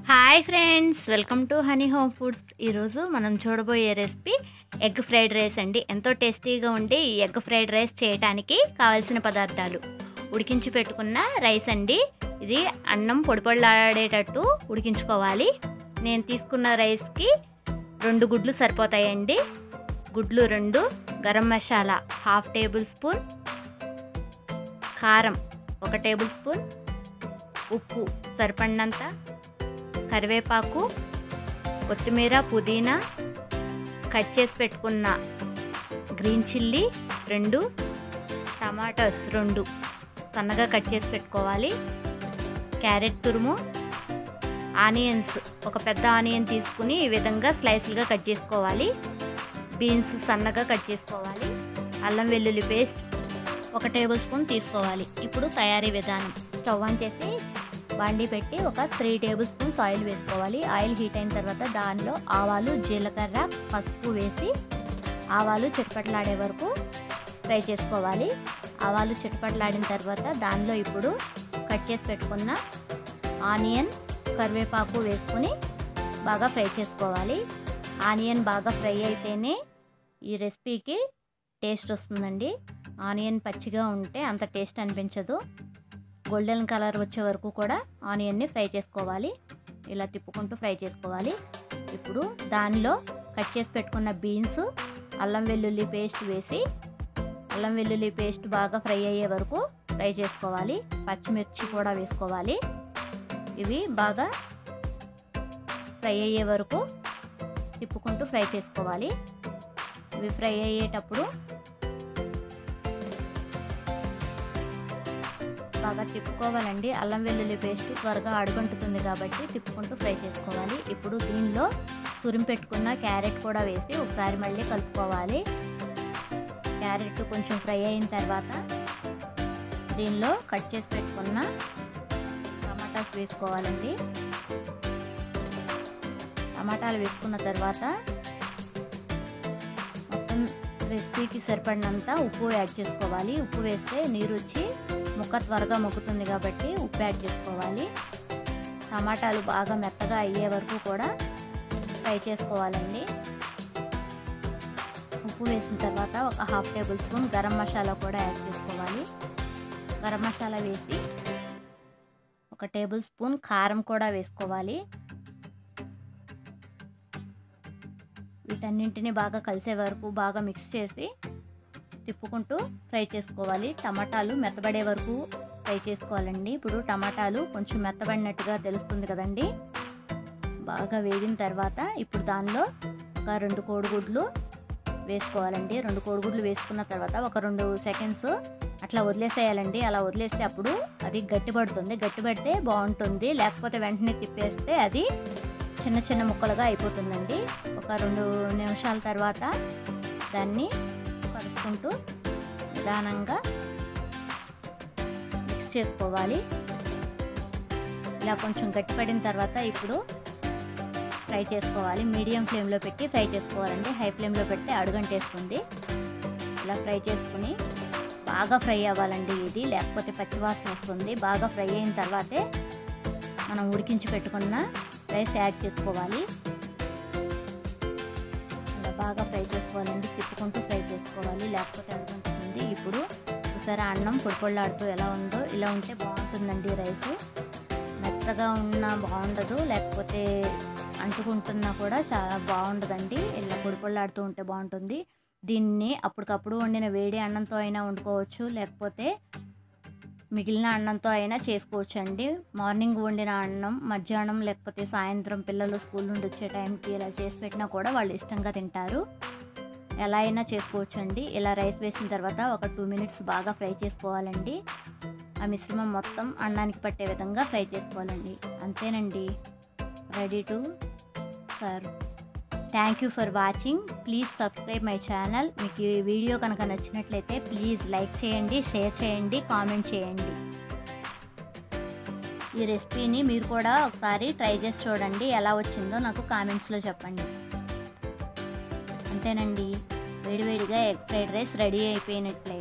hi friends welcome to honey home foods ఈరోజు మనం చూడబోయే రెసిపీ ఎగ్ ఫ్రైడ్ రైస్ అండి ఎంతో టేస్టీగా ఉండే ఈ ఎగ్ ఫ్రైడ్ రైస్ చేయడానికి కావాల్సిన పదార్థాలు ఉడికించి పెట్టుకున్న రైస్ అండి ఇది అన్నం పొడి పొడిలాడేటట్టు ఉడికించుకోవాలి నేను తీసుకున్న రైస్కి రెండు గుడ్లు సరిపోతాయండి గుడ్లు రెండు garam masala half tablespoon కారం ఒక టేబుల్ స్పూన్ ఉప్పు సరిపడినంత కరివేపాకు కొత్తిమీర పుదీనా కట్ చేసి పెట్టుకున్న గ్రీన్ చిల్లీ రెండు టమాటాస్ రెండు సన్నగా కట్ చేసి పెట్టుకోవాలి క్యారెట్ తురుము ఆనియన్స్ ఒక పెద్ద ఆనియన్ తీసుకుని ఈ విధంగా స్లైస్లుగా కట్ చేసుకోవాలి బీన్స్ సన్నగా కట్ చేసుకోవాలి అల్లం వెల్లుల్లి పేస్ట్ ఒక టేబుల్ స్పూన్ తీసుకోవాలి ఇప్పుడు తయారీ విధానం స్టవ్ ఆన్ చేసి బాండి పెట్టి ఒక త్రీ టేబుల్ స్పూన్స్ ఆయిల్ వేసుకోవాలి ఆయిల్ హీట్ అయిన తర్వాత దానిలో ఆవాలు జీలకర్ర పసుపు వేసి ఆవాలు చిటపట్లాడే వరకు ఫ్రై చేసుకోవాలి ఆవాలు చిటపట్లాడిన తర్వాత దానిలో ఇప్పుడు కట్ చేసి పెట్టుకున్న ఆనియన్ కరివేపాకు వేసుకుని బాగా ఫ్రై చేసుకోవాలి ఆనియన్ బాగా ఫ్రై అయితేనే ఈ రెసిపీకి టేస్ట్ వస్తుందండి ఆనియన్ పచ్చిగా ఉంటే అంత టేస్ట్ అనిపించదు గోల్డెన్ కలర్ వచ్చే వరకు కూడా ఆనియన్ని ఫ్రై చేసుకోవాలి ఇలా తిప్పుకుంటూ ఫ్రై చేసుకోవాలి ఇప్పుడు దానిలో కట్ చేసి పెట్టుకున్న బీన్స్ అల్లం వెల్లుల్లి పేస్ట్ వేసి అల్లం వెల్లుల్లి పేస్ట్ బాగా ఫ్రై అయ్యే వరకు ఫ్రై చేసుకోవాలి పచ్చిమిర్చి కూడా వేసుకోవాలి ఇవి బాగా ఫ్రై అయ్యే వరకు తిప్పుకుంటూ ఫ్రై చేసుకోవాలి ఇవి ఫ్రై అయ్యేటప్పుడు బాగా తిప్పుకోవాలండి అల్లం వెల్లుల్లి పేస్ట్ త్వరగా అడుగంటుతుంది కాబట్టి తిప్పుకుంటూ ఫ్రై చేసుకోవాలి ఇప్పుడు దీనిలో తురిమి పెట్టుకున్న క్యారెట్ కూడా వేసి ఒకసారి మళ్ళీ కలుపుకోవాలి క్యారెట్ కొంచెం ఫ్రై అయిన తర్వాత దీనిలో కట్ చేసి పెట్టుకున్న టమాటాస్ వేసుకోవాలండి టమాటాలు వేసుకున్న తర్వాత మొత్తం రెసిపీకి సరిపడినంత ఉప్పు యాడ్ చేసుకోవాలి ఉప్పు వేస్తే నీరు వచ్చి ముక్క త్వరగా మొక్కుతుంది కాబట్టి ఉప్పు యాడ్ చేసుకోవాలి టమాటాలు బాగా మెత్తగా అయ్యే వరకు కూడా ఫ్రై చేసుకోవాలండి ఉప్పు వేసిన తర్వాత ఒక half tablespoon garam masala కూడా యాడ్ చేసుకోవాలి గరం మసాలా వేసి ఒక టేబుల్ స్పూన్ కారం కూడా వేసుకోవాలి వీటన్నింటిని బాగా కలిసే వరకు బాగా మిక్స్ చేసి తిప్పుకుంటూ ఫ్రై చేసుకోవాలి టమాటాలు మెత్తబడే వరకు ఫ్రై చేసుకోవాలండి ఇప్పుడు టమాటాలు కొంచెం మెత్తబడినట్టుగా తెలుస్తుంది కదండి బాగా వేగిన తర్వాత ఇప్పుడు దానిలో ఒక రెండు కోడిగుడ్లు వేసుకోవాలండి రెండు కోడిగుడ్లు వేసుకున్న తర్వాత ఒక రెండు సెకండ్స్ అట్లా వదిలేసేయాలండి అలా వదిలేస్తే అప్పుడు అది గట్టిపడుతుంది గట్టిపడితే బాగుంటుంది లేకపోతే వెంటనే తిప్పేస్తే అది చిన్న చిన్న ముక్కలుగా అయిపోతుందండి ఒక రెండు నిమిషాల తర్వాత దాన్ని కలుపుకుంటూ నిదానంగా మిక్స్ చేసుకోవాలి ఇలా కొంచెం గట్టిపడిన తర్వాత ఇప్పుడు ఫ్రై చేసుకోవాలి మీడియం ఫ్లేమ్లో పెట్టి ఫ్రై చేసుకోవాలండి హై ఫ్లేమ్లో పెడితే అడుగంటేస్తుంది ఇలా ఫ్రై చేసుకుని బాగా ఫ్రై అవ్వాలండి ఇది లేకపోతే పచ్చివాసన వస్తుంది బాగా ఫ్రై అయిన తర్వాతే మనం ఉడికించి పెట్టుకున్న రైస్ యాడ్ చేసుకోవాలి ఇలా బాగా ఫ్రై చేసుకోవాలండి తిప్పుకుంటూ ఫ్రై చేసుకోవాలి లేకపోతే అడుగుంటుంది ఇప్పుడు ఒకసారి అన్నం పొడిపొళ్ళాడుతూ ఎలా ఉందో ఇలా ఉంటే బాగుంటుందండి రైస్ మెత్తగా ఉన్నా బాగుండదు లేకపోతే అంటుకుంటున్నా కూడా చాలా బాగుండదండి ఇలా పొడిపొళ్ళాడుతూ ఉంటే బాగుంటుంది దీన్ని అప్పటికప్పుడు వండిన వేడి అన్నంతో అయినా వండుకోవచ్చు లేకపోతే మిగిలిన అన్నంతో అయినా చేసుకోవచ్చు అండి మార్నింగ్ వండిన అన్నం మధ్యాహ్నం లేకపోతే సాయంత్రం పిల్లలు స్కూల్ నుండి వచ్చే టైంకి ఇలా చేసి పెట్టినా కూడా వాళ్ళు ఇష్టంగా తింటారు ఎలా అయినా చేసుకోవచ్చు అండి ఇలా రైస్ వేసిన తర్వాత ఒక టూ మినిట్స్ బాగా ఫ్రై చేసుకోవాలండి ఆ మిశ్రమం మొత్తం అన్నానికి పట్టే విధంగా ఫ్రై చేసుకోవాలండి అంతేనండి ready to serve thank you for watching please subscribe my channel మీకు ఈ వీడియో కనుక నచ్చినట్లయితే ప్లీజ్ లైక్ చేయండి షేర్ చేయండి కామెంట్ చేయండి ఈ రెసిపీని మీరు కూడా ఒకసారి ట్రై చేసి చూడండి ఎలా వచ్చిందో నాకు కామెంట్స్లో చెప్పండి అంతేనండి వేడివేడిగా ఎగ్ ఫ్రైడ్ రైస్ రెడీ అయిపోయినట్లయితే